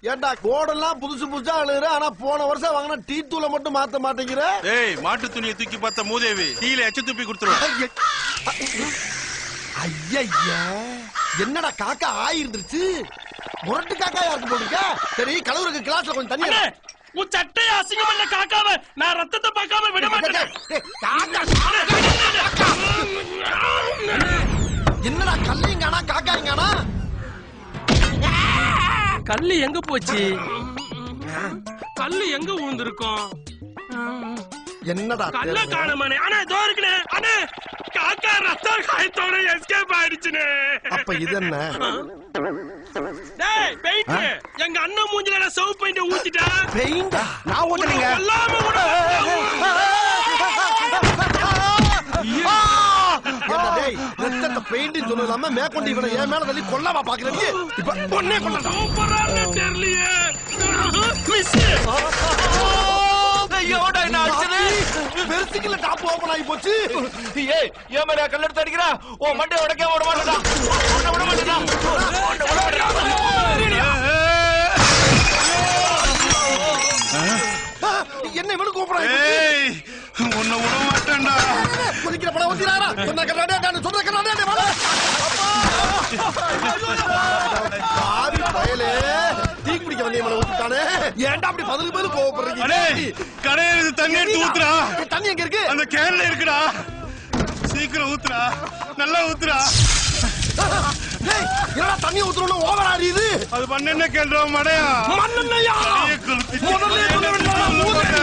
ஏண்டா கோடெல்லாம் புதுசு புதுசா அழுகுற ஆனா போன வருஷம் வாங்கின டீ தூளை மட்டும் மாத்த மாட்டேங்கிற ஏய் மாட்டு துணியை தூக்கி பார்த்த மூதேவி டீல எச்ச துப்பி கொடுத்துருவேன் ஐயா என்னடா காக்கா ஆயிருந்துருச்சு முரட்டு காக்கா யாருக்கு போட்டுருக்க சரி கலவருக்கு கிளாஸ்ல கொஞ்சம் தண்ணி அண்ணே, உன் சட்டையை அசிங்கம் பண்ண காக்காவ நான் ரத்தத்தை பார்க்காம விட மாட்டேன் டேய், காக்கா என்னடா கல்லையும் காக்கா காணா கல்லு எங்க போச்சு கல்லு எங்க விழுந்திருக்கும் என்னடா கல்ல தேடுற? காணமானே அண்ணே இதோ இருக்குனே அண்ணே காக்கா ரத்த காயத்தோட எஸ்கேப் ஆயிடுச்சுனே அப்ப இது என்ன டேய் பெயிண்ட் எங்க அண்ணன் மூஞ்சில சவு பெயிண்ட் ஊத்திட்டா பெயிண்டா நான் ஊத்துனீங்க எல்லாமே கூட என்ன டேய் ரத்தத்தை பெயிண்ட் சொல்லலாம மேற்கொண்டு இவனை என் மேல தள்ளி கொல்லாமா பாக்குற நீ இப்ப பொண்ணே கொல்லா சூப்பரா இருக்கு தெரியலையே மிஸ் ஐயோடா என்ன அடிச்சது பெருசுக்குள்ள டாப் ஓபன் ஆகி போச்சு ஏய் ஏன் மேல கல்லெடுத்து அடிக்கிறா ஓ மண்டை உடைக்க விட மாட்டேடா உன்னை விட மாட்டேடா உன்னை விட மாட்டேடா என்ன இவனுக்கு ஓபன் ஆகி போச்சு ஏய் உன்னை விட மாட்டேன்டா கொதிக்கிற படம் வந்துறாரா சொன்ன கண்ணாடே நான் சொல்ற கண்ணாடே வாடா பாவி பயலே டீ குடிக்க வந்தே மன ஊத்திட்டானே ஏன்டா அப்படி பதிலுக்கு பதில் கோவப்படுறீங்க அடே கடையில தண்ணி எடுத்து ஊத்துறா ஏய், தண்ணி எங்க இருக்கு அந்த கேன்ல இருக்குடா சீக்கிரம் ஊத்துறா நல்லா ஊத்துறா டேய் என்னடா தண்ணி ஊத்துறோம்னு ஓவர் ஆடியுது அது பண்ண கேள்றா மடையா மண்ணெண்ணையா கையை கொளுத்திட்டு முதல்ல சொல்ல வேண்டியதா ஊத்து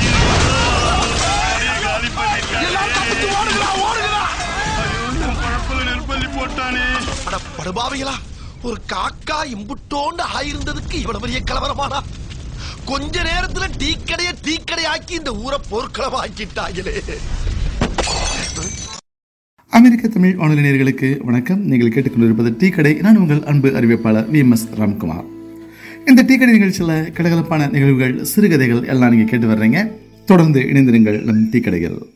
கையை காலி பண்ணிட்டானே. எல்லாம் தப்பிச்சு ஓடுகிறா ஓடுகிறா ஐயோ, என் பழப்புல நெருப்பள்ளி போட்டானே அட படுபாவிகளா ஒரு காக்கா இம்புட்டோண்டு ஆயிருந்ததுக்கு இவ்வளவு பெரிய கலவரமானா கொஞ்ச நேரத்துல டீ கடைய டீ கடையாக்கி இந்த ஊரை போர்க்களமா ஆக்கிட்டாங்களே அமெரிக்க தமிழ் வானொலி நேயர்களுக்கு வணக்கம் நீங்கள் கேட்டுக்கொண்டிருப்பது டீ கடை நான் உங்கள் அன்பு அறிவிப்பாளர் வி எம் எஸ் ராம்குமார் இந்த டீ கடை நிகழ்ச்சியில் கலகலப்பான நிகழ்வுகள் சிறுகதைகள் எல்லாம் நீங்கள் கேட்டு வர்றீங்க தொடர்ந்து இணைந்திருங்கள் நம் டீ கடைகள்